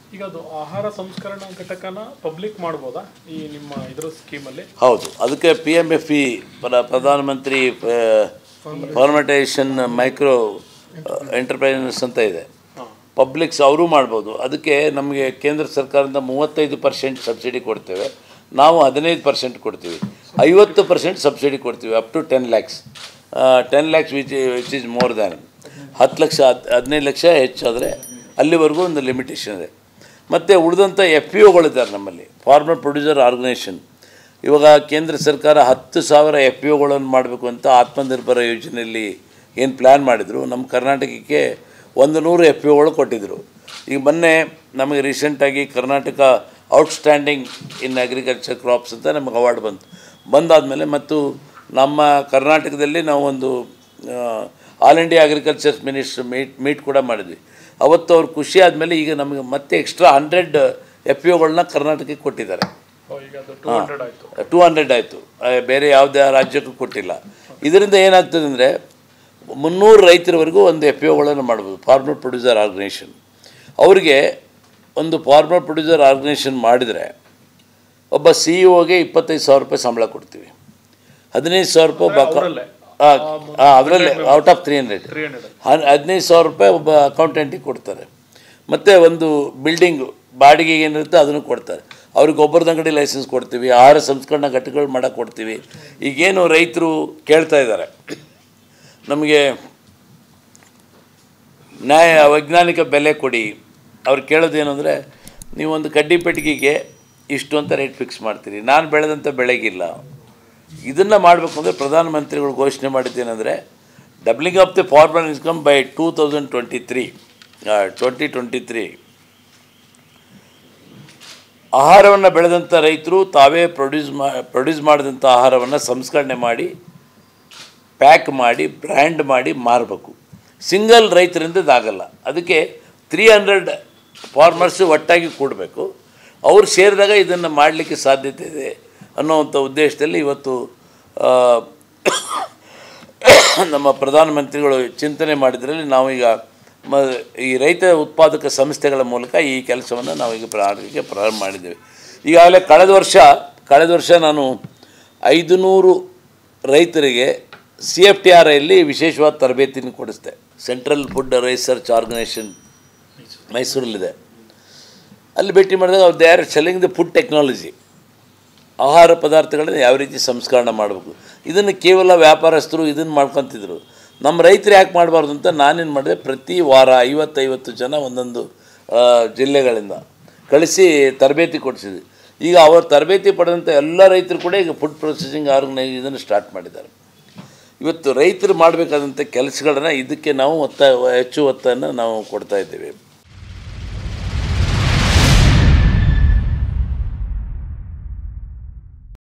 ಈಗ ಅದು ಆಹಾರ ಸಂಸ್ಕರಣಾ ಘಟಕನ ಪಬ್ಲಿಕ್ ಮಾಡ್ಬೋದಾ ಈ ನಿಮ್ಮ ಇದ್ರ ಸ್ಕೀಮಲ್ಲಿ ಹೌದು ಅದಕ್ಕೆ ಪಿ ಎಮ್ ಎಫ್ ಇ ಪ್ರಧಾನಮಂತ್ರಿ ಫಾರ್ಮಟೇಷನ್ ಮೈಕ್ರೋ ಎಂಟರ್ಪ್ರೈನರ್ಸ್ ಅಂತ ಇದೆ ಪಬ್ಲಿಕ್ಸ್ ಅವರು ಮಾಡ್ಬೋದು ಅದಕ್ಕೆ ನಮಗೆ ಕೇಂದ್ರ ಸರ್ಕಾರದಿಂದ ಮೂವತ್ತೈದು ಪರ್ಸೆಂಟ್ ಸಬ್ಸಿಡಿ ಕೊಡ್ತೇವೆ ನಾವು ಹದಿನೈದು ಪರ್ಸೆಂಟ್ ಕೊಡ್ತೀವಿ ಐವತ್ತು ಪರ್ಸೆಂಟ್ ಸಬ್ಸಿಡಿ ಕೊಡ್ತೀವಿ up to ten lakhs ten lakhs which which is more than ಹತ್ತು ಲಕ್ಷ ಹದ್- ಹದಿನೈದು ಲಕ್ಷ ಹೆಚ್ಚಾದರೆ ಅಲ್ಲಿವರೆಗೂ ಒಂದು ಲಿಮಿಟೇಷನ್ ಇದೆ ಮತ್ತು ಉಳಿದಂಥ ಎಫ್ ಪಿ ಒಗಳಿದ್ದಾರೆ ನಮ್ಮಲ್ಲಿ ಫಾರ್ಮರ್ ಪ್ರೊಡ್ಯೂಸರ್ ಆರ್ಗನೈಸೇಷನ್ ಇವಾಗ ಕೇಂದ್ರ ಸರ್ಕಾರ ಹತ್ತು ಸಾವಿರ ಎಫ್ ಪಿ ಒಗಳನ್ನು ಮಾಡಬೇಕು ಅಂತ ಆತ್ಮನಿರ್ಭರ ಯೋಜನೆಯಲ್ಲಿ ಏನು ಪ್ಲ್ಯಾನ್ ಮಾಡಿದರು ನಮ್ಮ ಕರ್ನಾಟಕಕ್ಕೆ ಒಂದು ನೂರು ಎಫ್ ಪಿ ಒಗಳು ಕೊಟ್ಟಿದ್ದರು ಈಗ ಮೊನ್ನೆ ನಮಗೆ ರೀಸೆಂಟಾಗಿ Karnataka outstanding in agriculture crops ಅಂತ ನಮಗೆ ಅವಾರ್ಡ್ ಬಂತು ಬಂದಾದಮೇಲೆ ಮತ್ತು ನಮ್ಮ ಕರ್ನಾಟಕದಲ್ಲಿ ನಾವು ಒಂದು all India agriculture minister meet meet ಕೂಡ ಮಾಡಿದ್ವಿ ಅವತ್ತು ಅವ್ರು ಖುಷಿ ಆದಮೇಲೆ ಈಗ ನಮಗೆ ಮತ್ತೆ ಎಕ್ಸ್ಟ್ರಾ ಹಂಡ್ರೆಡ್ ಎಫ್ ಪಿ ಒಗಳನ್ನ ಕರ್ನಾಟಕಕ್ಕೆ ಕೊಟ್ಟಿದ್ದಾರೆ ಓ, ಈಗ ಅದು ಟೂ ಹಂಡ್ರೆಡ್ ಆಯ್ತು ಟೂ ಹಂಡ್ರೆಡ್ ಆಯಿತು ಬೇರೆ ಯಾವುದೇ ರಾಜ್ಯಕ್ಕೂ ಕೊಟ್ಟಿಲ್ಲ ಇದರಿಂದ ಏನಾಗ್ತದೆ ಅಂದರೆ ಮುನ್ನೂರು ರೈತರವರೆಗೂ ಒಂದು ಎಫ್ ಪಿ ಒಗಳನ್ನು ಮಾಡ್ಬೋದು ಫಾರ್ಮರ್ ಪ್ರೊಡ್ಯೂಸರ್ ಆರ್ಗನೈಸೇಷನ್ ಅವರಿಗೆ ಒಂದು ಫಾರ್ಮರ್ ಪ್ರೊಡ್ಯೂಸರ್ ಆರ್ಗನೈಸೇಷನ್ ಮಾಡಿದರೆ ಒಬ್ಬ ಸಿ ಇ ಒಗೆ ಇಪ್ಪತ್ತೈದು ಸಾವಿರ ರೂಪಾಯಿ ಸಂಬಳ ಕೊಡ್ತೀವಿ ಹದಿನೈದು ಸಾವಿರ ರೂಪಾಯಿ ಒಬ್ಬ ಅವ್ರಲ್ಲೇ? ಅದರಲ್ಲೇ out of three hundred three hundred ಹನ್ ಹದಿನೈದು ಸಾವಿರ ರೂಪಾಯಿ ಒಬ್ಬ ಅಕೌಂಟೆಂಟಿಗೆ ಕೊಡ್ತಾರೆ ಮತ್ತು ಒಂದು ಬಿಲ್ಡಿಂಗು ಬಾಡಿಗೆಗೆ ಏನಿರುತ್ತೆ ಅದನ್ನು ಕೊಡ್ತಾರೆ ಅವ್ರಿಗೆ ಗೊಬ್ಬರದ ಅಂಗಡಿ ಲೈಸೆನ್ಸ್ ಕೊಡ್ತೀವಿ ಆಹಾರ ಸಂಸ್ಕರಣಾ ಘಟಕಗಳು ಮಾಡೋಕ್ಕೆ ಕೊಡ್ತೀವಿ ಈಗೇನು ರೈತರು ಕೇಳ್ತಾ ಇದ್ದಾರೆ ನಮಗೆ ನ್ಯಾಯ ವೈಜ್ಞಾನಿಕ ಬೆಲೆ ಕೊಡಿ ಅವ್ರು ಕೇಳೋದೇನು ಅಂದರೆ ನೀವೊಂದು ಕಡ್ಡಿ ಪೆಟ್ಟಿಗೆಗೆ ಇಷ್ಟು ಅಂತ ರೇಟ್ ಫಿಕ್ಸ್ ಮಾಡ್ತೀರಿ ನಾನು ಬೆಳೆದಂಥ ಬೆಳೆಗಿಲ್ಲ ಇದನ್ನು ಮಾಡಬೇಕು ಅಂದರೆ ಪ್ರಧಾನಮಂತ್ರಿಗಳು ಘೋಷಣೆ ಮಾಡಿದ್ದೇನೆಂದರೆ doubling of the farmer income by two thousand twenty three twenty twenty three ಆಹಾರವನ್ನು ಬೆಳೆದಂಥ ರೈತರು ತಾವೇ ಪ್ರೊಡ್ಯೂಸ್ ಮಾ ಪ್ರೊಡ್ಯೂಸ್ ಮಾಡಿದಂಥ ಆಹಾರವನ್ನು ಸಂಸ್ಕರಣೆ ಮಾಡಿ ಪ್ಯಾಕ್ ಮಾಡಿ ಬ್ರ್ಯಾಂಡ್ ಮಾಡಿ ಮಾರಬೇಕು ಸಿಂಗಲ್ ರೈತರಿಂದ ಇದಾಗಲ್ಲ ಅದಕ್ಕೆ ತ್ರೀ ಹಂಡ್ರೆಡ್ ಫಾರ್ಮರ್ಸು ಒಟ್ಟಾಗಿ ಕೂಡಬೇಕು ಅವ್ರು ಸೇರಿದಾಗ ಇದನ್ನು ಮಾಡಲಿಕ್ಕೆ ಸಾಧ್ಯತೆ ಇದೆ ಅನ್ನೋವಂಥ ಉದ್ದೇಶದಲ್ಲಿ ಇವತ್ತು ಆ, ನಮ್ಮ ಪ್ರಧಾನಮಂತ್ರಿಗಳು ಚಿಂತನೆ ಮಾಡಿದ್ರಲ್ಲಿ ನಾವೀಗ ಮ ಈ ರೈತ ಉತ್ಪಾದಕ ಸಂಸ್ಥೆಗಳ ಮೂಲಕ ಈ ಕೆಲಸವನ್ನು ನಾವೀಗ ಪ್ರಾರಂಭಿಗೆ ಪ್ರಾರಂಭ ಮಾಡಿದ್ದೇವೆ ಈಗಾಗಲೇ ಕಳೆದ ವರ್ಷ ಕಳೆದ ವರ್ಷ ನಾನು ಐದು ನೂರು ರೈತರಿಗೆ ಸಿ ಎಫ್ ಟಿ ಆರ್ ಐಲಿ ವಿಶೇಷವಾದ ತರಬೇತಿನ ಕೊಡಿಸ್ದೆ ಸೆಂಟ್ರಲ್ ಫುಡ್ ರಿಸರ್ಚ್ ಆರ್ಗನೈಸೇಷನ್ ಮೈಸೂರಲ್ಲಿದೆ ಅಲ್ಲಿ ಭೇಟಿ ಮಾಡಿದಾಗ ಅವ್ರು they are selling the food technology ಆಹಾರ ಪದಾರ್ಥಗಳನ್ನ ಯಾವ ರೀತಿ ಸಂಸ್ಕರಣೆ ಮಾಡಬೇಕು ಇದನ್ನು ಕೇವಲ ವ್ಯಾಪಾರಸ್ಥರು ಇದನ್ನು ಮಾಡ್ಕೊತಿದ್ರು ನಮ್ಮ ರೈತರು ಯಾಕೆ ಮಾಡಬಾರ್ದು ಅಂತ ನಾನೇನು ಮಾಡಿದೆ ಪ್ರತಿ ವಾರ ಐವತ್ತೈವತ್ತು ಜನ ಒಂದೊಂದು ಆ, ಜಿಲ್ಲೆಗಳಿಂದ ಕಳಿಸಿ ತರಬೇತಿ ಕೊಡಿಸಿದ್ವಿ ಈಗ ಅವರು ತರಬೇತಿ ಪಡೆದಂಥ ಎಲ್ಲ ರೈತರು ಕೂಡ ಈಗ ಫುಡ್ ಪ್ರೊಸೆಸಿಂಗ್ ಆರ್ಗನೈಸ್ ಇದನ್ನು ಸ್ಟಾರ್ಟ್ ಮಾಡಿದ್ದಾರೆ ಇವತ್ತು ರೈತರು ಮಾಡಬೇಕಾದಂಥ ಕೆಲಸಗಳನ್ನ ಇದಕ್ಕೆ ನಾವು ಒತ್ತ ಹೆಚ್ಚು ಒತ್ತನ್ನು ನಾವು ಕೊಡ್ತಾ ಇದ್ದೇವೆ